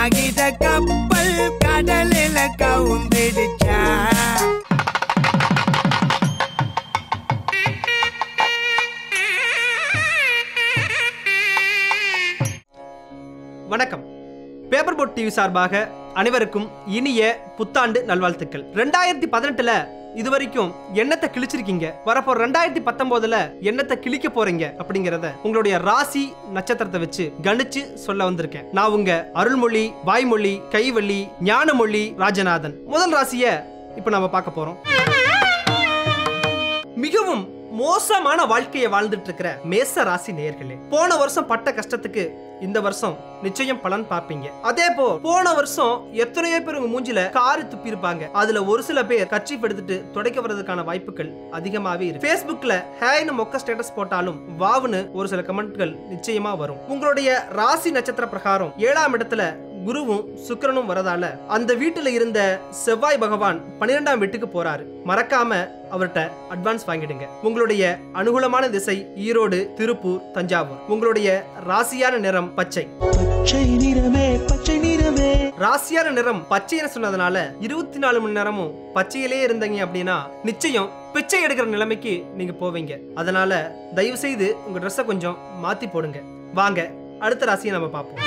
காகித கப்பல் கடலில கவுந்திடுச்சா வணக்கம் பேப்பர் போட் டிவி சார்பாக அனைவருக்கும் இனிய புத்தாண்டு நல்வாழ்த்துக்கள் ரெண்டாயிரத்தி பதினெட்டுல இது வரைக்கும் எண்ணத்தை கிழிச்சிருக்கீங்க வரப்போ ரெண்டாயிரத்தி பத்தொன்பதுல எண்ணத்தை கிழிக்க போறீங்க அப்படிங்கறத உங்களுடைய ராசி நட்சத்திரத்தை வச்சு கணிச்சு சொல்ல வந்திருக்கேன் நான் உங்க அருள்மொழி வாய்மொழி கைவள்ளி ஞானமொழி ராஜநாதன் முதல் ராசிய இப்ப நாம பார்க்க போறோம் மிகவும் மோசமான வாழ்க்கையை வாழ்ந்துட்டு இருக்கிற மேச ராசி நேயர்களே போன வருஷம் பட்ட கஷ்டத்துக்கு இந்த வருஷம் நிச்சயம் பலன் பார்ப்பீங்க அதே போ போன வருஷம் எத்தனையோ பேர் உங்க மூஞ்சில காரி துப்பி இருப்பாங்க அதுல ஒரு சில பேர் கட்சி எடுத்துட்டு துடைக்க வர்றதுக்கான வாய்ப்புகள் அதிகமாவே இருக்கு Facebookல ஹேய்னு மொக்க ஸ்டேட்டஸ் போட்டாலும் வாவுன்னு ஒரு சில கமெண்ட்கள் நிச்சயமா வரும் உங்களுடைய ராசி நட்சத்திர பிரகாரம் ஏழாம் இடத்துல குருவும் சுக்கிரனும் வரதால அந்த வீட்டுல இருந்த செவ்வாய் பகவான் பன்னிரெண்டாம் வீட்டுக்கு போறாரு மறக்காம அவர்கிட்ட அட்வான்ஸ் வாங்கிடுங்க உங்களுடைய அனுகூலமான திசை ஈரோடு திருப்பூர் தஞ்சாவூர் உங்களுடைய ராசியான நிறம் பச்சை பச்சை நிறமே பச்சை நிறமே ராசியான நிறம் பச்சைன்னு சொன்னதுனால இருபத்தி நாலு மணி நேரமும் பச்சையிலே இருந்தீங்க அப்படின்னா நிச்சயம் பிச்சை எடுக்கிற நிலைமைக்கு நீங்க போவீங்க அதனால தயவு செய்து உங்க ட்ரெஸ்ஸை கொஞ்சம் மாத்தி போடுங்க வாங்க அடுத்த ராசியை நம்ம பார்ப்போம்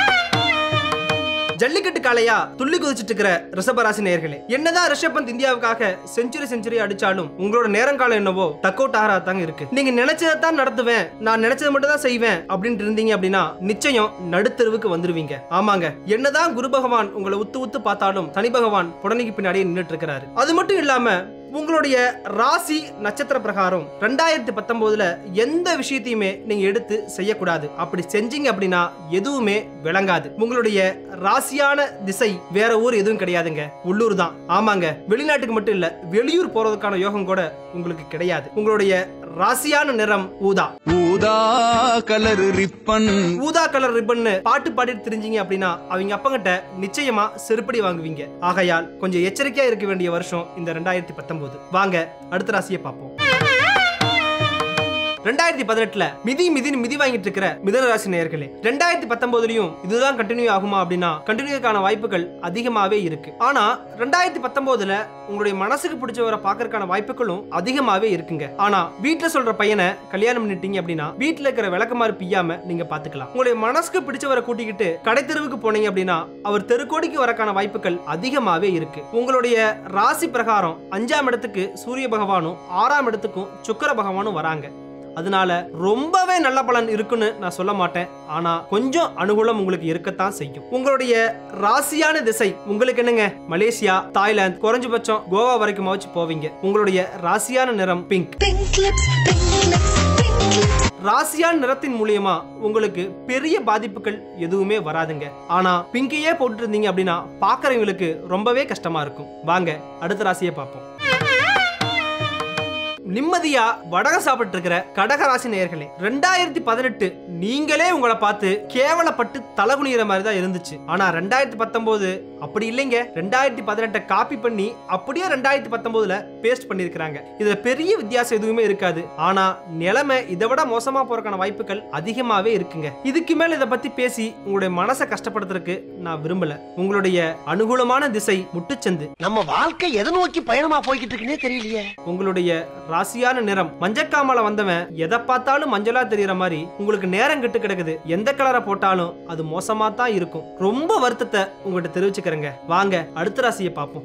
ஜல்லிக்கட்டு காளையா துள்ளி குதிச்சிட்டு இருக்கிற ரிஷபராசி நேயர்களே என்னதான் ரிஷப் பந்த் இந்தியாவுக்காக செஞ்சுரி செஞ்சுரி அடிச்சாலும் உங்களோட நேரங்காலம் என்னவோ டக் அவுட் ஆகிறா தாங்க இருக்கு நீங்க நினைச்சதை தான் நடத்துவேன் நான் நினைச்சதை மட்டும் தான் செய்வேன் அப்படின்ட்டு இருந்தீங்க அப்படின்னா நிச்சயம் நடுத்தெருவுக்கு வந்துருவீங்க ஆமாங்க என்னதான் குரு பகவான் உங்களை உத்து உத்து பார்த்தாலும் சனி பகவான் புடனைக்கு பின்னாடியே நின்றுட்டு இருக்கிறாரு அது மட்டும் இல்லாம உங்களுடைய ராசி நட்சத்திர பிரகாரம் ரெண்டாயிரத்தி பத்தொன்பதுல எந்த விஷயத்தையுமே நீங்க எடுத்து செய்யக்கூடாது அப்படி செஞ்சீங்க அப்படின்னா எதுவுமே விளங்காது உங்களுடைய ராசியான திசை வேற ஊர் எதுவும் கிடையாதுங்க உள்ளூர் தான் ஆமாங்க வெளிநாட்டுக்கு மட்டும் இல்ல வெளியூர் போறதுக்கான யோகம் கூட உங்களுக்கு கிடையாது உங்களுடைய ராசியான நிறம் ஊதா ஊதா கலர் ரிப்பன் ஊதா கலர் ரிப்பன்னு பாட்டு பாடிட்டு தெரிஞ்சீங்க அப்படின்னா அவங்க அப்பங்கிட்ட நிச்சயமா செருப்படி வாங்குவீங்க ஆகையால் கொஞ்சம் எச்சரிக்கையா இருக்க வேண்டிய வருஷம் இந்த ரெண்டாயிரத்தி பத்தொன்பது வாங்க அடுத்த ராசியை பார்ப்போம் ரெண்டாயிரத்தி பதினெட்டுல மிதி மிதின்னு மிதி வாங்கிட்டு இருக்கிற மிதன ராசி நேயர்களே ரெண்டாயிரத்தி பத்தொன்பதுலயும் இதுதான் கண்டினியூ ஆகுமா அப்படின்னா கண்டினியூக்கான வாய்ப்புகள் அதிகமாவே இருக்கு ஆனா ரெண்டாயிரத்தி பத்தொன்பதுல உங்களுடைய மனசுக்கு பிடிச்சவரை பாக்கறதுக்கான வாய்ப்புகளும் அதிகமாவே இருக்குங்க ஆனா வீட்டுல சொல்ற பையனை கல்யாணம் பண்ணிட்டீங்க அப்படின்னா வீட்டுல இருக்கிற விளக்கமாறு பிய்யாம நீங்க பாத்துக்கலாம் உங்களுடைய மனசுக்கு பிடிச்சவரை கூட்டிக்கிட்டு கடை தெருவுக்கு போனீங்க அப்படின்னா அவர் தெருக்கோடிக்கு வரக்கான வாய்ப்புகள் அதிகமாவே இருக்கு உங்களுடைய ராசி பிரகாரம் அஞ்சாம் இடத்துக்கு சூரிய பகவானும் ஆறாம் இடத்துக்கும் சுக்கிர பகவானும் வராங்க அதனால ரொம்பவே நல்ல பலன் இருக்குன்னு நான் சொல்ல மாட்டேன் ஆனா கொஞ்சம் அனுகூலம் உங்களுக்கு இருக்கத்தான் செய்யும் உங்களுடைய ராசியான திசை உங்களுக்கு என்னங்க மலேசியா தாய்லாந்து குறைஞ்சபட்சம் கோவா வரைக்கும் வச்சு போவீங்க உங்களுடைய ராசியான நிறம் pink Pink lips, pink lips, pink lips. ராசியான நிறத்தின் மூலியமா உங்களுக்கு பெரிய பாதிப்புகள் எதுவுமே வராதுங்க ஆனா பிங்கையே போட்டுட்டு இருந்தீங்க அப்படின்னா பாக்குறவங்களுக்கு ரொம்பவே கஷ்டமா இருக்கும் வாங்க அடுத்த ராசியை பார்ப்போம் நிம்மதியா வடகம் சாப்பிட்டு இருக்கிற கடகராசி நேயர்களே ரெண்டாயிரத்தி பதினெட்டு நீங்களே உங்களை பார்த்து கேவலப்பட்டு தலகுனிகிற மாதிரி தான் இருந்துச்சு ஆனா ரெண்டாயிரத்தி பத்தொன்பது அப்படி இல்லைங்க ரெண்டாயிரத்தி பதினெட்டை காப்பி பண்ணி அப்படியே ரெண்டாயிரத்தி பத்தொன்பதுல பேஸ்ட் பண்ணிருக்காங்க இதுல பெரிய வித்தியாசம் எதுவுமே இருக்காது ஆனா நிலைமை இதை விட மோசமா போறதுக்கான வாய்ப்புகள் அதிகமாவே இருக்குங்க இதுக்கு மேல இதை பத்தி பேசி உங்களுடைய மனசை கஷ்டப்படுத்துறதுக்கு நான் விரும்பல உங்களுடைய அனுகூலமான திசை முட்டுச்சந்து நம்ம வாழ்க்கை எதை நோக்கி பயணமா போய்கிட்டு இருக்குன்னே தெரியலையே உங்களுடைய ராசியான நிறம் மஞ்சக்காமல வந்தவன் எதை பார்த்தாலும் மஞ்சளா தெரியற மாதிரி உங்களுக்கு நேரம் கெட்டு கிடக்குது எந்த கலரை போட்டாலும் அது மோசமா தான் இருக்கும் ரொம்ப வருத்தத்தை உங்ககிட்ட தெரிவிச்சுக்கிறேங்க வாங்க அடுத்த ராசியை பார்ப்போம்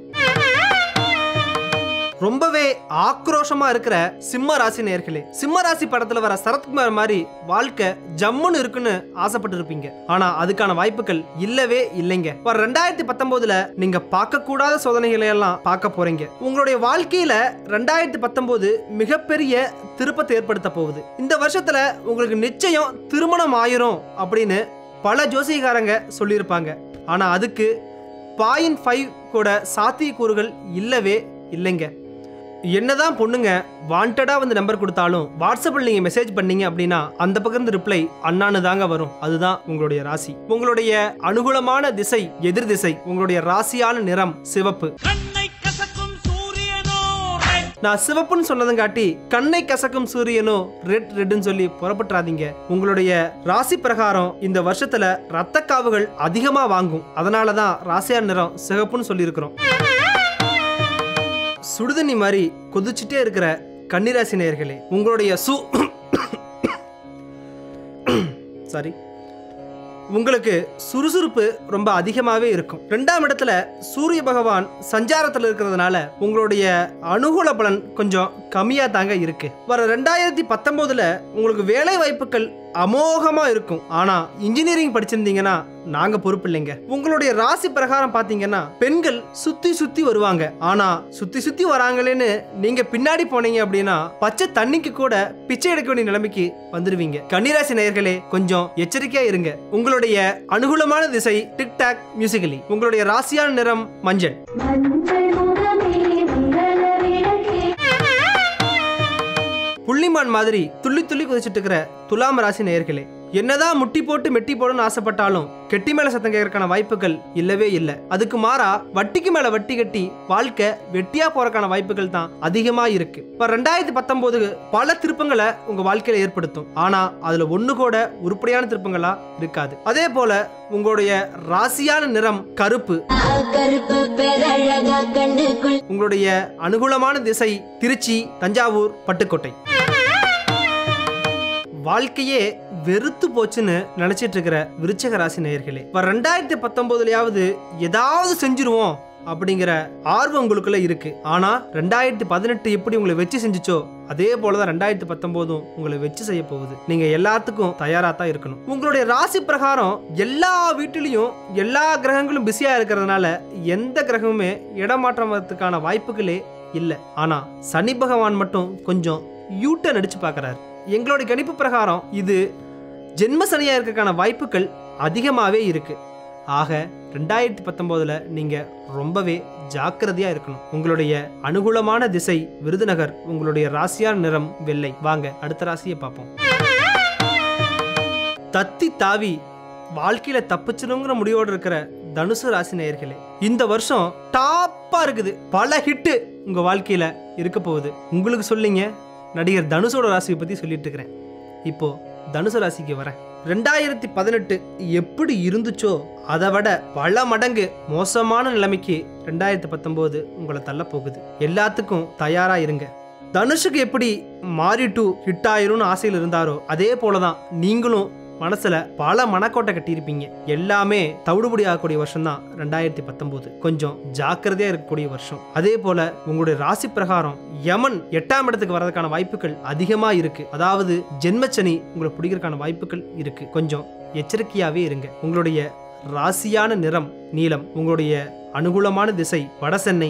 ரொம்பவே ஆக்ரோஷமா இருக்கிற சிம்ம ராசி நேர்களே சிம்ம ராசி படத்துல வர சரத்குமார் மாதிரி வாழ்க்கை ஜம்முன்னு இருக்குன்னு ஆசைப்பட்டு இருப்பீங்க ஆனா அதுக்கான வாய்ப்புகள் இல்லவே இல்லைங்க வர ரெண்டாயிரத்தி பத்தொன்பதுல நீங்க பார்க்க கூடாத சோதனைகளை எல்லாம் பார்க்க போறீங்க உங்களுடைய வாழ்க்கையில ரெண்டாயிரத்தி பத்தொன்பது மிகப்பெரிய திருப்பத்தை ஏற்படுத்த போகுது இந்த வருஷத்துல உங்களுக்கு நிச்சயம் திருமணம் ஆயிரும் அப்படின்னு பல ஜோசிகாரங்க சொல்லியிருப்பாங்க ஆனா அதுக்கு பாயிண்ட் ஃபைவ் கூட சாத்தியக்கூறுகள் இல்லவே இல்லைங்க என்னதான் பொண்ணுங்க வாண்டடா வந்து நம்பர் கொடுத்தாலும் வாட்ஸ்அப்பில் நீங்க மெசேஜ் பண்ணீங்க அப்படின்னா அந்த பக்கம் இருந்து ரிப்ளை அண்ணான்னு தாங்க வரும் அதுதான் உங்களுடைய ராசி உங்களுடைய அனுகூலமான திசை எதிர் திசை உங்களுடைய ராசியான நிறம் சிவப்பு கண்ணை கசக்கும் சூரியனோ நான் சிவப்புன்னு சொன்னதும் காட்டி கண்ணை கசக்கும் சூரியனோ ரெட் ரெட்னு சொல்லி புறப்பட்டுறாதீங்க உங்களுடைய ராசி பிரகாரம் இந்த வருஷத்துல ரத்த காவுகள் அதிகமா வாங்கும் அதனால தான் ராசியார் நிறம் சிகப்புன்னு சொல்லியிருக்கிறோம் சுடுதண்ணி மாதிரி கொதிச்சுட்டே இருக்கிற கன்னிராசி நேயர்களே உங்களுடைய சு சாரி உங்களுக்கு சுறுசுறுப்பு ரொம்ப அதிகமாகவே இருக்கும் ரெண்டாம் இடத்துல சூரிய பகவான் சஞ்சாரத்தில் இருக்கிறதுனால உங்களுடைய அனுகூல பலன் கொஞ்சம் கம்மியாக தாங்க இருக்கு வர ரெண்டாயிரத்தி பத்தொம்போதுல உங்களுக்கு வேலை வாய்ப்புகள் அமோகமா இருக்கும் ஆனா இன்ஜினியரிங் படிச்சிருந்தீங்கன்னா நாங்க பொறுப்பு இல்லைங்க உங்களுடைய ராசி பிரகாரம் பாத்தீங்கன்னா பெண்கள் சுத்தி சுத்தி வருவாங்க ஆனா சுத்தி சுத்தி வராங்களேன்னு நீங்க பின்னாடி போனீங்க அப்படின்னா பச்சை தண்ணிக்கு கூட பிச்சை எடுக்க வேண்டிய நிலைமைக்கு வந்துடுவீங்க கன்னிராசி நேயர்களே கொஞ்சம் எச்சரிக்கையா இருங்க உங்களுடைய அனுகூலமான திசை டிக்டாக் மியூசிக்கலி உங்களுடைய ராசியான நிறம் மஞ்சள் மஞ்சள் முகமே மங்கள விளக்கே புள்ளிமான் மாதிரி துள்ளி துள்ளி குதிச்சிட்டு இருக்கிற துலாம் ராசி நேயர்களே என்னதான் முட்டி போட்டு மெட்டி போடணும்னு ஆசைப்பட்டாலும் கெட்டி மேல சத்தம் கேட்கறதுக்கான வாய்ப்புகள் இல்லவே இல்லை அதுக்கு மாறா வட்டிக்கு மேல வட்டி கட்டி வாழ்க்கை வெட்டியா போறதுக்கான வாய்ப்புகள் தான் அதிகமா இருக்கு இப்ப ரெண்டாயிரத்தி பத்தொன்பது பல திருப்பங்களை உங்க வாழ்க்கையில ஏற்படுத்தும் ஆனா அதுல ஒண்ணு கூட உருப்படியான திருப்பங்களா இருக்காது அதே போல உங்களுடைய ராசியான நிறம் கருப்பு கருப்பு பேரழகா கண்டுக்குள் உங்களுடைய அனுகூலமான திசை திருச்சி தஞ்சாவூர் பட்டுக்கோட்டை வாழ்க்கையே வெறுத்து போச்சுன்னு நினைச்சிட்டு இருக்கிற விருச்சக ராசி நேயர்களே இப்ப ரெண்டாயிரத்தி பத்தொன்பதுலயாவது ஏதாவது செஞ்சிருவோம் அப்படிங்கிற ஆர்வம் உங்களுக்குள்ள இருக்கு ஆனா ரெண்டாயிரத்தி பதினெட்டு எப்படி உங்களை வச்சு செஞ்சுச்சோ அதே போலதான் ரெண்டாயிரத்தி பத்தொன்பதும் உங்களை வச்சு செய்ய போகுது நீங்க எல்லாத்துக்கும் தயாரா தான் இருக்கணும் உங்களுடைய ராசி பிரகாரம் எல்லா வீட்டிலையும் எல்லா கிரகங்களும் பிஸியா இருக்கிறதுனால எந்த கிரகமுமே இடமாற்றம் வரதுக்கான வாய்ப்புகளே இல்லை ஆனா சனி பகவான் மட்டும் கொஞ்சம் யூட்டன் அடிச்சு பார்க்கறாரு எங்களுடைய கணிப்பு பிரகாரம் இது ஜென்ம சனியா இருக்கக்கான வாய்ப்புகள் அதிகமாகவே இருக்கு ஆக ரெண்டாயிரத்தி பத்தொம்போதுல நீங்க ரொம்பவே ஜாக்கிரதையா இருக்கணும் உங்களுடைய அனுகூலமான திசை விருதுநகர் உங்களுடைய ராசியான நிறம் வெள்ளை வாங்க அடுத்த ராசியை பார்ப்போம் தத்தி தாவி வாழ்க்கையில தப்பிச்சிருங்கிற முடிவோடு இருக்கிற தனுசு ராசி நேயர்களே இந்த வருஷம் டாப்பா இருக்குது பல ஹிட்டு உங்க வாழ்க்கையில இருக்க போகுது உங்களுக்கு சொல்லிங்க நடிகர் தனுஷோட ராசியை பத்தி சொல்லிட்டு இருக்கிறேன் இப்போ தனுசு ராசிக்கு வரேன் ரெண்டாயிரத்தி பதினெட்டு எப்படி இருந்துச்சோ அதை விட பல மடங்கு மோசமான நிலைமைக்கு ரெண்டாயிரத்தி பத்தொம்போது உங்களை தள்ள போகுது எல்லாத்துக்கும் தயாரா இருங்க தனுஷுக்கு எப்படி மாறி டூ ஹிட் ஆயிரும்னு ஆசையில் இருந்தாரோ அதே போலதான் நீங்களும் மனசுல பல மனக்கோட்டை கட்டியிருப்பீங்க எல்லாமே தவிடுபடி ஆகக்கூடிய வருஷம் தான் ரெண்டாயிரத்தி பத்தொன்பது கொஞ்சம் ஜாக்கிரதையா இருக்கக்கூடிய வருஷம் அதே போல உங்களுடைய ராசி பிரகாரம் யமன் எட்டாம் இடத்துக்கு வர்றதுக்கான வாய்ப்புகள் அதிகமா இருக்கு அதாவது ஜென்மச்சனி உங்களை பிடிக்கிறதுக்கான வாய்ப்புகள் இருக்கு கொஞ்சம் எச்சரிக்கையாவே இருங்க உங்களுடைய ராசியான நிறம் நீலம் உங்களுடைய அனுகூலமான திசை வடசென்னை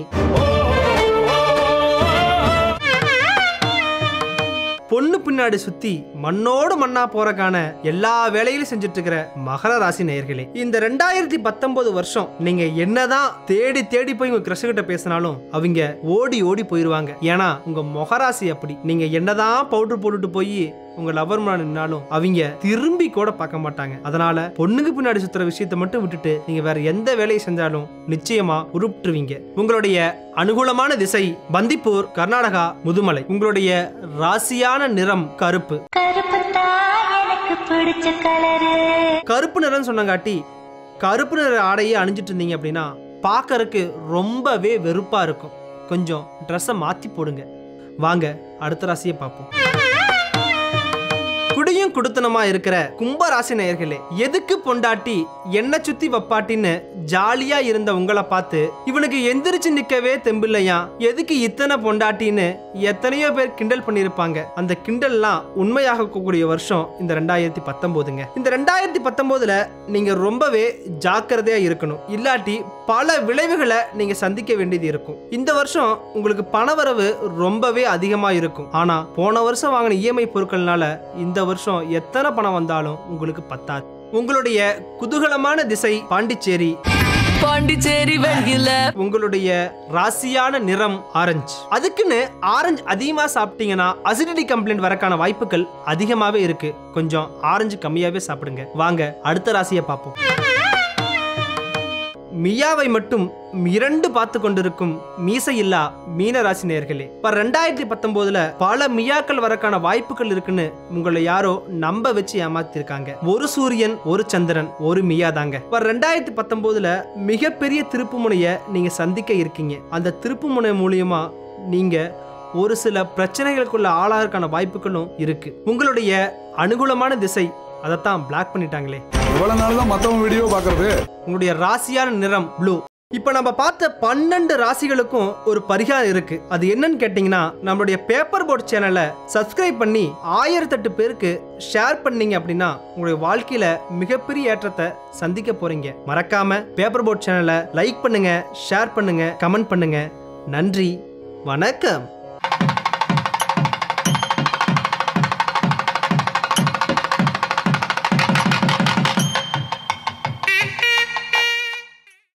பொண்ணு பின்னாடி சுத்தி மண்ணோடு மண்ணா போறக்கான எல்லா வேலையிலும் செஞ்சுட்டு இருக்கிற மகர ராசி நேயர்களே இந்த ரெண்டாயிரத்தி பத்தொன்பது வருஷம் நீங்க என்னதான் தேடி தேடி போய் உங்க கிரஷ கிட்ட பேசினாலும் அவங்க ஓடி ஓடி போயிருவாங்க ஏன்னா உங்க முகராசி அப்படி நீங்க என்னதான் பவுடர் போட்டுட்டு போய் உங்க லவர் முன்னாடி நின்னாலும் அவங்க திரும்பி கூட பார்க்க மாட்டாங்க அதனால பொண்ணுக்கு பின்னாடி சுத்துற விஷயத்தை மட்டும் விட்டுட்டு நீங்க வேற எந்த வேலையை செஞ்சாலும் நிச்சயமா உருப்பிட்டுருவீங்க உங்களுடைய அனுகூலமான திசை பந்திப்பூர் கர்நாடகா முதுமலை உங்களுடைய ராசியான நிறம் கருப்பு கருப்பு தான் எனக்கு பிடிச்ச கலரு கருப்பு நிறம் சொன்னங்காட்டி கருப்பு நிற ஆடையை அணிஞ்சிட்டு இருந்தீங்க அப்படின்னா பார்க்கறதுக்கு ரொம்பவே வெறுப்பா இருக்கும் கொஞ்சம் ட்ரெஸ்ஸை மாத்தி போடுங்க வாங்க அடுத்த ராசியை பார்ப்போம் குடியும் குடுத்தனமா இருக்கிற கும்ப ராசி நேயர்களே எதுக்கு பொண்டாட்டி என்ன சுத்தி வப்பாட்டின்னு ஜாலியா இருந்த உங்களை பார்த்து இவனுக்கு எந்திரிச்சு நிக்கவே தெம்பில்லையா எதுக்கு இத்தனை பொண்டாட்டின்னு எத்தனையோ பேர் கிண்டல் பண்ணியிருப்பாங்க அந்த கிண்டல்லாம் உண்மையாக கூடிய வருஷம் இந்த ரெண்டாயிரத்தி பத்தொன்பதுங்க இந்த ரெண்டாயிரத்தி பத்தொன்பதுல நீங்க ரொம்பவே ஜாக்கிரதையா இருக்கணும் இல்லாட்டி பல விளைவுகளை நீங்க சந்திக்க வேண்டியது இருக்கும் இந்த வருஷம் உங்களுக்கு பணவரவு ரொம்பவே அதிகமா இருக்கும் ஆனா போன வருஷம் வாங்கின இஎம்ஐ பொருட்கள்னால இந்த வருஷம் எத்தனை பணம் வந்தாலும் உங்களுக்கு பத்தாது உங்களுடைய குதூகலமான திசை பாண்டிச்சேரி பாண்டிச்சேரி வெண்கில உங்களுடைய ராசியான நிறம் ஆரஞ்சு அதுக்குன்னு ஆரஞ்சு அதிகமா சாப்பிட்டீங்கன்னா அசிடிட்டி கம்ப்ளைண்ட் வரக்கான வாய்ப்புகள் அதிகமாவே இருக்கு கொஞ்சம் ஆரஞ்சு கம்மியாவே சாப்பிடுங்க வாங்க அடுத்த ராசியை பார்ப்போம் மியாவை மட்டும் இரண்டு பார்த்து கொண்டிருக்கும் மீசையில்லா மீனராசி நேர்களே இப்ப ரெண்டாயிரத்தி பத்தொன்பதுல பல மியாக்கள் வரக்கான வாய்ப்புகள் இருக்குன்னு உங்களை யாரோ நம்ப வச்சு ஏமாத்திருக்காங்க ஒரு சூரியன் ஒரு சந்திரன் ஒரு மியா தாங்க இப்ப ரெண்டாயிரத்தி பத்தொன்பதுல மிகப்பெரிய திருப்புமுனைய நீங்க சந்திக்க இருக்கீங்க அந்த திருப்புமுனை மூலியமா நீங்க ஒரு சில பிரச்சனைகளுக்குள்ள ஆளாகிறதுக்கான வாய்ப்புகளும் இருக்கு உங்களுடைய அனுகூலமான திசை அதைத்தான் பிளாக் பண்ணிட்டாங்களே இவ்வளவு நாள் தான் மத்தவங்க வீடியோ பாக்குறது உங்களுடைய ராசியான நிறம் ப்ளூ இப்போ நம்ம பார்த்த பன்னெண்டு ராசிகளுக்கும் ஒரு பரிகாரம் இருக்கு அது என்னன்னு கேட்டிங்கன்னா நம்மளுடைய பேப்பர் போர்ட் சேனலை சப்ஸ்கிரைப் பண்ணி ஆயிரத்தெட்டு பேருக்கு ஷேர் பண்ணீங்க அப்படின்னா உங்களுடைய வாழ்க்கையில மிகப்பெரிய ஏற்றத்தை சந்திக்க போறீங்க மறக்காம பேப்பர் போர்ட் சேனலை லைக் பண்ணுங்க ஷேர் பண்ணுங்க கமெண்ட் பண்ணுங்க நன்றி வணக்கம்